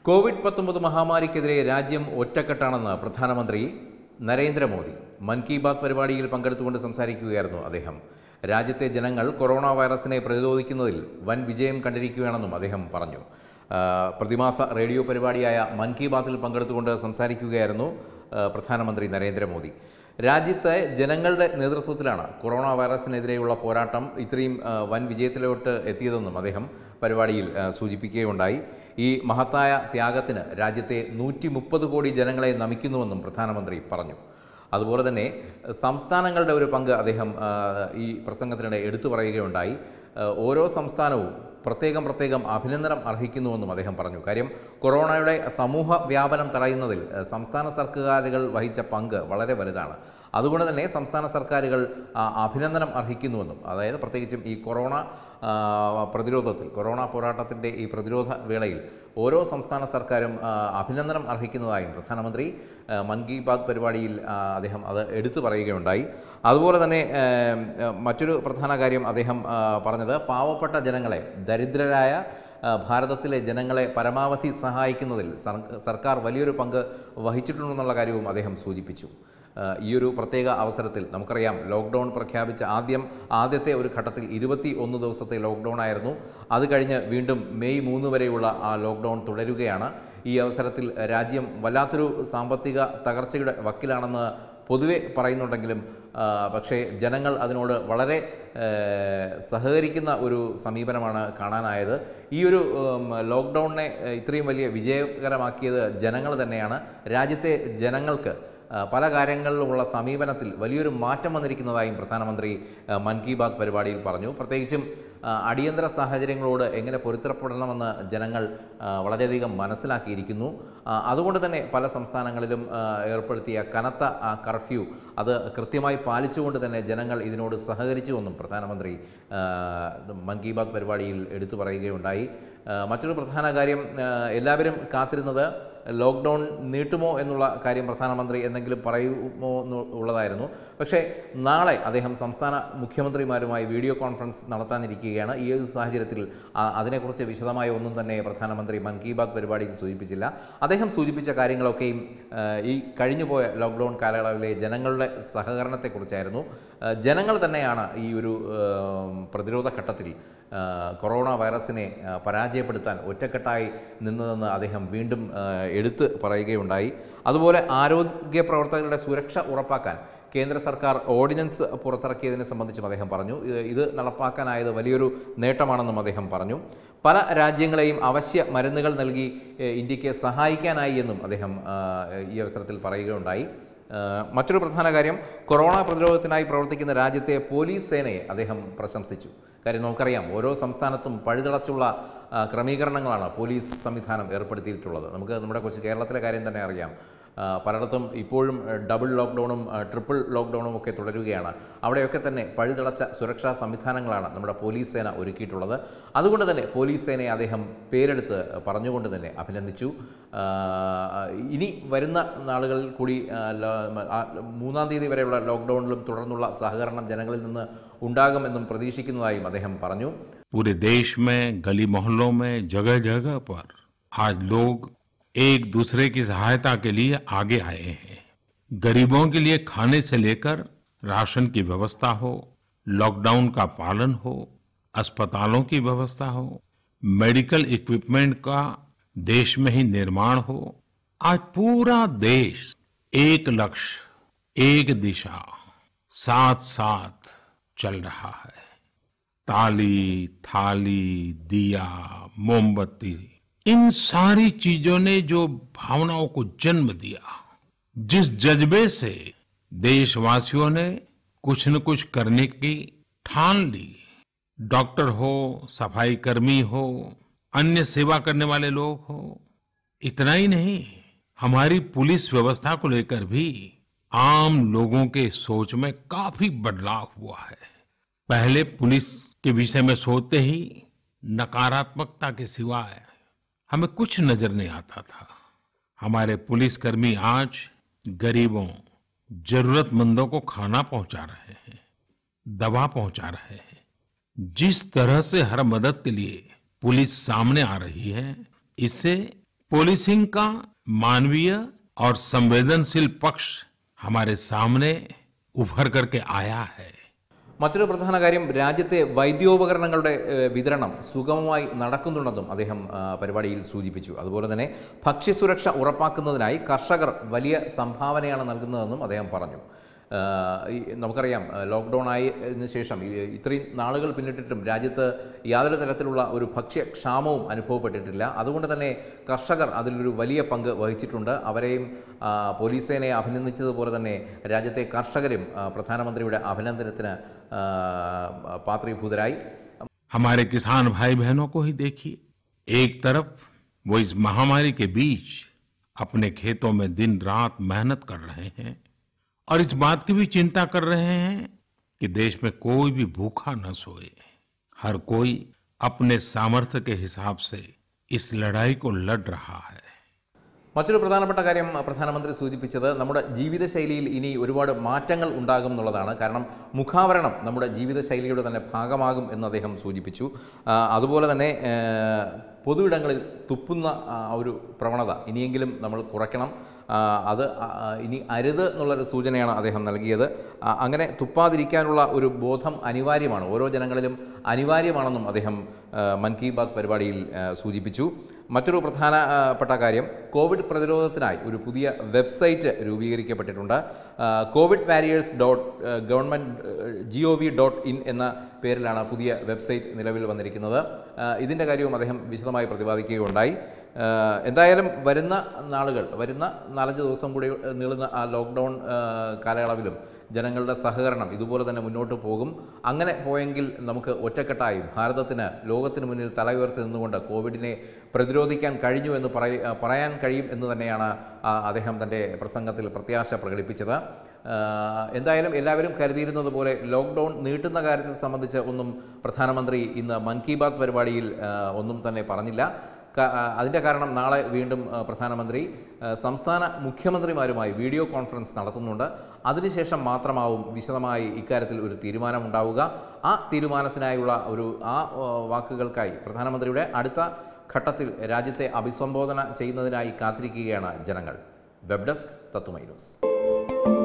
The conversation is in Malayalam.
കോവിഡ് പത്തൊമ്പത് മഹാമാരിക്കെതിരെ രാജ്യം ഒറ്റക്കെട്ടാണെന്ന് പ്രധാനമന്ത്രി നരേന്ദ്രമോദി മൻ കി ബാത് പരിപാടിയിൽ പങ്കെടുത്തുകൊണ്ട് സംസാരിക്കുകയായിരുന്നു അദ്ദേഹം രാജ്യത്തെ ജനങ്ങൾ കൊറോണ വൈറസിനെ പ്രതിരോധിക്കുന്നതിൽ വൻ വിജയം കണ്ടിരിക്കുകയാണെന്നും അദ്ദേഹം പറഞ്ഞു ആ, പ്രതിമാസ റേഡിയോ പരിപാടിയായ മൻ കി ബാത്തിൽ പങ്കെടുത്തുകൊണ്ട് സംസാരിക്കുകയായിരുന്നു ആ, പ്രധാനമന്ത്രി നരേന്ദ്രമോദി രാജ്യത്തെ ജനങ്ങളുടെ നേതൃത്വത്തിലാണ് കൊറോണ വൈറസിനെതിരെയുള്ള പോരാട്ടം ഇത്രയും ആ, വൻ വിജയത്തിലോട്ട് എത്തിയതെന്നും അദ്ദേഹം പരിപാടിയിൽ ആ, സൂചിപ്പിക്കുകയുണ്ടായി ഈ മഹത്തായ ത്യാഗത്തിന് രാജ്യത്തെ നൂറ്റി മുപ്പത് കോടി ജനങ്ങളെ നമിക്കുന്നുവെന്നും പ്രധാനമന്ത്രി പറഞ്ഞു അതുപോലെ തന്നെ സംസ്ഥാനങ്ങളുടെ ഒരു പങ്ക് അദ്ദേഹം ആ, ഈ പ്രസംഗത്തിനിടെ എടുത്തു പറയുകയുണ്ടായി ആ, ഓരോ സംസ്ഥാനവും പ്രത്യേകം പ്രത്യേകം അഭിനന്ദനം അർഹിക്കുന്നുവെന്നും അദ്ദേഹം പറഞ്ഞു കാര്യം കൊറോണയുടെ സമൂഹ വ്യാപനം തടയുന്നതിൽ ആ, സംസ്ഥാന സർക്കാരുകൾ വഹിച്ച പങ്ക് വളരെ വലുതാണ് അതുകൊണ്ട് തന്നെ സംസ്ഥാന സർക്കാരുകൾ ആ, അഭിനന്ദനം അർഹിക്കുന്നുവെന്നും അതായത് പ്രത്യേകിച്ചും ഈ കൊറോണ ആ, പ്രതിരോധത്തിൽ കൊറോണ പോരാട്ടത്തിൻ്റെ ഈ പ്രതിരോധ വേളയിൽ ഓരോ സംസ്ഥാന സർക്കാരും ആ, അഭിനന്ദനം അർഹിക്കുന്നതായും പ്രധാനമന്ത്രി ആ, മൻ കി ബാത് പരിപാടിയിൽ ആ, അദ്ദേഹം അത് എടുത്തു പറയുകയുണ്ടായി അതുപോലെ തന്നെ ആ, ആ, മറ്റൊരു പ്രധാന കാര്യം അദ്ദേഹം ആ, പറഞ്ഞത് പാവപ്പെട്ട ജനങ്ങളെ ദരിദ്രരായ ആ, ഭാരതത്തിലെ ജനങ്ങളെ പരമാവധി സഹായിക്കുന്നതിൽ സർ- സർക്കാർ വലിയൊരു പങ്ക് വഹിച്ചിട്ടുണ്ടെന്നുള്ള കാര്യവും അദ്ദേഹം സൂചിപ്പിച്ചു ആ, ഈ ഒരു പ്രത്യേക അവസരത്തിൽ നമുക്കറിയാം ലോക്ക്ഡൗൺ പ്രഖ്യാപിച്ച ആദ്യം ആദ്യത്തെ ഒരു ഘട്ടത്തിൽ ഇരുപത്തി ഒന്ന് ദിവസത്തെ ലോക്ക്ഡൗൺ ആയിരുന്നു അത് കഴിഞ്ഞ് വീണ്ടും മെയ് മൂന്ന് വരെയുള്ള ആ ലോക്ക്ഡൗൺ തുടരുകയാണ് ഈ അവസരത്തിൽ രാജ്യം വല്ലാത്തൊരു സാമ്പത്തിക തകർച്ചയുടെ വക്കിലാണെന്ന് പൊതുവെ പറയുന്നുണ്ടെങ്കിലും ആ, പക്ഷേ ജനങ്ങൾ അതിനോട് വളരെ ഏ, സഹകരിക്കുന്ന ഒരു സമീപനമാണ് കാണാനായത് ഈ ഒരു ഉം, ലോക്ക്ഡൗണിനെ ഏ, ഇത്രയും വലിയ വിജയകരമാക്കിയത് ജനങ്ങൾ തന്നെയാണ് രാജ്യത്തെ ജനങ്ങൾക്ക് ആ, പല കാര്യങ്ങളിലുമുള്ള സമീപനത്തിൽ വലിയൊരു മാറ്റം വന്നിരിക്കുന്നതായും പ്രധാനമന്ത്രി ആ, മൻ കി ബാത് പരിപാടിയിൽ പറഞ്ഞു പ്രത്യേകിച്ചും ആ, അടിയന്തര സാഹചര്യങ്ങളോട് എങ്ങനെ പൊരുത്തപ്പെടണമെന്ന് ജനങ്ങൾ ആ, വളരെയധികം മനസ്സിലാക്കിയിരിക്കുന്നു ആ, അതുകൊണ്ട് തന്നെ പല സംസ്ഥാനങ്ങളിലും ആ, ഏർപ്പെടുത്തിയ കനത്ത ആ കർഫ്യൂ അത് കൃത്യമായി പാലിച്ചുകൊണ്ട് തന്നെ ജനങ്ങൾ ഇതിനോട് സഹകരിച്ചുവെന്നും പ്രധാനമന്ത്രി ആ, മൻ കി ബാത് പരിപാടിയിൽ എടുത്തു പറയുകയുണ്ടായി ആ, മറ്റൊരു പ്രധാന കാര്യം ആ, എല്ലാവരും കാത്തിരുന്നത് ലോക്ക്ഡൗൺ നീട്ടുമോ എന്നുള്ള കാര്യം പ്രധാനമന്ത്രി എന്തെങ്കിലും പറയുമോ എന്ന് ഉള്ളതായിരുന്നു പക്ഷേ നാളെ അദ്ദേഹം സംസ്ഥാന മുഖ്യമന്ത്രിമാരുമായി വീഡിയോ കോൺഫറൻസ് നടത്താനിരിക്കുകയാണ് ഈ ഒരു സാഹചര്യത്തിൽ ആ- അതിനെക്കുറിച്ച് വിശദമായ ഒന്നും തന്നെ പ്രധാനമന്ത്രി മൻ കി ബാത് പരിപാടിയിൽ സൂചിപ്പിച്ചില്ല അദ്ദേഹം സൂചിപ്പിച്ച കാര്യങ്ങളൊക്കെയും ആ, ഈ കഴിഞ്ഞുപോയ ലോക്ക്ഡൗൺ കാലയളവിലെ ജനങ്ങളുടെ സഹകരണത്തെക്കുറിച്ചായിരുന്നു ആ, ജനങ്ങൾ തന്നെയാണ് ഈ ഒരു ആ, പ്രതിരോധ ഘട്ടത്തിൽ ആ, കൊറോണ വൈറസിനെ ആ, പരാജയപ്പെടുത്താൻ ഒറ്റക്കെട്ടായി നിന്നതെന്ന് അദ്ദേഹം വീണ്ടും ആ, എടുത്ത് പറയുകയുണ്ടായി അതുപോലെ ആരോഗ്യ പ്രവർത്തകരുടെ സുരക്ഷ ഉറപ്പാക്കാൻ കേന്ദ്ര സർക്കാർ ഓർഡിനൻസ് പുറത്തിറക്കിയതിനെ സംബന്ധിച്ചും അദ്ദേഹം പറഞ്ഞു ഇത് ഇത് നടപ്പാക്കാനായത് വലിയൊരു നേട്ടമാണെന്നും അദ്ദേഹം പറഞ്ഞു പല രാജ്യങ്ങളെയും അവശ്യ മരുന്നുകൾ നൽകി ഏഹ്, ഇന്ത്യക്ക് സഹായിക്കാനായി എന്നും അദ്ദേഹം ആ, ഈ അവസരത്തിൽ പറയുകയുണ്ടായി ആ, മറ്റൊരു പ്രധാന കാര്യം കൊറോണ പ്രതിരോധത്തിനായി പ്രവർത്തിക്കുന്ന രാജ്യത്തെ പോലീസ് സേനയെ അദ്ദേഹം പ്രശംസിച്ചു കാര്യം നമുക്കറിയാം ഓരോ സംസ്ഥാനത്തും പഴുതടച്ചുള്ള ആ, ക്രമീകരണങ്ങളാണ് പോലീസ് സംവിധാനം ഏർപ്പെടുത്തിയിട്ടുള്ളത് നമുക്ക് നമ്മുടെ കൊച്ചു കേരളത്തിലെ കാര്യം തന്നെ അറിയാം ആ, പലയിടത്തും ഇപ്പോഴും ആ, ഡബിൾ ലോക്ക്ഡൗണും ആ, ട്രിപ്പിൾ ലോക്ക്ഡൗണും ഒക്കെ തുടരുകയാണ് അവിടെയൊക്കെ തന്നെ പഴുതടച്ച സുരക്ഷാ സംവിധാനങ്ങളാണ് നമ്മുടെ പോലീസ് സേന ഒരുക്കിയിട്ടുള്ളത് അതുകൊണ്ട് തന്നെ പോലീസ് സേനയെ അദ്ദേഹം പേരെടുത്ത് പറഞ്ഞുകൊണ്ട് തന്നെ അഭിനന്ദിച്ചു ആ, ഇനി വരുന്ന നാളുകളിൽ കൂടി ആ, ല- ആ, മൂന്നാം തീയതി വരെയുള്ള ലോക്ക്ഡൗണിലും തുടർന്നുള്ള സഹകരണം ജനങ്ങളിൽ നിന്ന് ഉണ്ടാകുമെന്നും പ്രതീക്ഷിക്കുന്നതായും അദ്ദേഹം പറഞ്ഞു पूरे देश में गली मोहल्लों में जगह जगह पर आज लोग एक दूसरे की सहायता के लिए आगे आए हैं गरीबों के लिए खाने से लेकर राशन की व्यवस्था हो लॉकडाउन का पालन हो अस्पतालों की व्यवस्था हो मेडिकल इक्विपमेंट का देश में ही निर्माण हो आज पूरा देश एक लक्ष्य एक दिशा साथ साथ चल रहा है ताली थाली दिया मोमबत्ती इन सारी चीजों ने जो भावनाओं को जन्म दिया जिस जज्बे से देशवासियों ने कुछ न कुछ करने की ठान ली डॉक्टर हो सफाई कर्मी हो अन्य सेवा करने वाले लोग हो इतना ही नहीं हमारी पुलिस व्यवस्था को लेकर भी आम लोगों के सोच में काफी बदलाव हुआ है पहले पुलिस के विषय में सोचते ही नकारात्मकता के सिवाय हमें कुछ नजर नहीं आता था हमारे पुलिसकर्मी आज गरीबों जरूरतमंदों को खाना पहुंचा रहे हैं दवा पहुंचा रहे हैं जिस तरह से हर मदद के लिए पुलिस सामने आ रही है इससे पुलिसिंग का मानवीय और संवेदनशील पक्ष हमारे सामने उभर करके आया है മറ്റൊരു പ്രധാന കാര്യം രാജ്യത്തെ വൈദ്യോപകരണങ്ങളുടെ ഏഹ്, വിതരണം സുഗമമായി നടക്കുന്നുണ്ടെന്നും അദ്ദേഹം ആ, പരിപാടിയിൽ സൂചിപ്പിച്ചു അതുപോലെ തന്നെ ഭക്ഷ്യസുരക്ഷ ഉറപ്പാക്കുന്നതിനായി കർഷകർ വലിയ സംഭാവനയാണ് നൽകുന്നതെന്നും അദ്ദേഹം പറഞ്ഞു ആ, ഈ നമുക്കറിയാം ആ, ലോക്ക്ഡൗൺ ആയതിനു ശേഷം ഈ- ഇത്രയും നാളുകൾ പിന്നിട്ടിട്ടും രാജ്യത്ത് യാതൊരു തരത്തിലുള്ള ഒരു ഭക്ഷ്യക്ഷാമവും അനുഭവപ്പെട്ടിട്ടില്ല അതുകൊണ്ട് തന്നെ കർഷകർ അതിലൊരു വലിയ പങ്ക് വഹിച്ചിട്ടുണ്ട് അവരെയും ആ, പോലീസ് സേനയെ അഭിനന്ദിച്ചതുപോലെ തന്നെ രാജ്യത്തെ കർഷകരും ആ, പ്രധാനമന്ത്രിയുടെ അഭിനന്ദനത്തിന് ആ, പാത്രീഭൂതരായി हमारे किसान भाई बहनों को ही देखिए एक तरफ वो इस महामारी के बीच अपने खेतों में दिन रात मेहनत कर रहे हैं और इस बात की भी चिंता कर रहे हैं कि देश में कोई भी भूखा न सोए हर कोई अपने सामर्थ्य के हिसाब से इस लड़ाई को लड़ रहा है മറ്റൊരു പ്രധാനപ്പെട്ട കാര്യം പ്രധാനമന്ത്രി സൂചിപ്പിച്ചത് നമ്മുടെ ജീവിതശൈലിയിൽ ഇനി ഒരുപാട് മാറ്റങ്ങൾ ഉണ്ടാകും എന്നുള്ളതാണ് കാരണം മുഖാവരണം നമ്മുടെ ജീവിതശൈലിയുടെ തന്നെ ഭാഗമാകും എന്ന് അദ്ദേഹം സൂചിപ്പിച്ചു ആ, അതുപോലെ തന്നെ ആ, പൊതുയിടങ്ങളിൽ തുപ്പുന്ന ആ ഒരു പ്രവണത ഇനിയെങ്കിലും നമ്മൾ കുറയ്ക്കണം ആ, അത് ആ, ഇനി അരുത് എന്നുള്ളൊരു സൂചനയാണ് അദ്ദേഹം നൽകിയത് ആ, അങ്ങനെ തുപ്പാതിരിക്കാനുള്ള ഒരു ബോധം അനിവാര്യമാണ് ഓരോ ജനങ്ങളിലും അനിവാര്യമാണെന്നും അദ്ദേഹം ആ, മൻ കി ബാത് പരിപാടിയിൽ ആ, സൂചിപ്പിച്ചു മറ്റൊരു പ്രധാനപ്പെട്ട കാര്യം കോവിഡ് പ്രതിരോധത്തിനായി ഒരു പുതിയ വെബ്സൈറ്റ് രൂപീകരിക്കപ്പെട്ടിട്ടുണ്ട് ആ, covid warriors dot government G O V dot in എന്ന പേരിലാണ് പുതിയ വെബ്സൈറ്റ് നിലവിൽ വന്നിരിക്കുന്നത് ആ, ഇതിൻ്റെ കാര്യവും അദ്ദേഹം വിശദമായി പ്രതിപാദിക്കുകയുണ്ടായി ആ, എന്തായാലും വരുന്ന നാളുകൾ വരുന്ന നാലഞ്ച് ദിവസം കൂടി നീളുന്ന ആ ലോക്ക്ഡൗൺ ആ, കാലയളവിലും ജനങ്ങളുടെ സഹകരണം ഇതുപോലെ തന്നെ മുന്നോട്ട് പോകും അങ്ങനെ പോയെങ്കിൽ നമുക്ക് ഒറ്റക്കെട്ടായി ഭാരതത്തിന് ലോകത്തിന് മുന്നിൽ തല ഉയർത്തി നിന്നുകൊണ്ട് കോവിഡിനെ പ്രതിരോധിക്കാൻ കഴിഞ്ഞു എന്ന് പറയ പറയാൻ കഴിയും എന്ന് തന്നെയാണ് ആ, അദ്ദേഹം തൻ്റെ പ്രസംഗത്തിൽ പ്രത്യാശ പ്രകടിപ്പിച്ചത് ആ, എന്തായാലും എല്ലാവരും കരുതിയിരുന്നത് പോലെ ലോക്ക്ഡൗൺ നീട്ടുന്ന കാര്യത്തെ സംബന്ധിച്ച് ഒന്നും പ്രധാനമന്ത്രി ഇന്ന് മൻ കി ബാത് പരിപാടിയിൽ ആ, ഒന്നും തന്നെ പറഞ്ഞില്ല ക- ആ, അതിൻ്റെ കാരണം നാളെ വീണ്ടും ആ, പ്രധാനമന്ത്രി ആ, സംസ്ഥാന മുഖ്യമന്ത്രിമാരുമായി വീഡിയോ കോൺഫറൻസ് നടത്തുന്നുണ്ട് അതിനുശേഷം മാത്രമാവും വിശദമായി ഇക്കാര്യത്തിൽ ഒരു തീരുമാനമുണ്ടാവുക ആ തീരുമാനത്തിനായുള്ള ഒരു ആ ആ, വാക്കുകൾക്കായി പ്രധാനമന്ത്രിയുടെ അടുത്ത ഘട്ടത്തിൽ രാജ്യത്തെ അഭിസംബോധന ചെയ്യുന്നതിനായി കാത്തിരിക്കുകയാണ് ജനങ്ങൾ വെബ് ഡെസ്ക് തത്തുമൈ ന്യൂസ്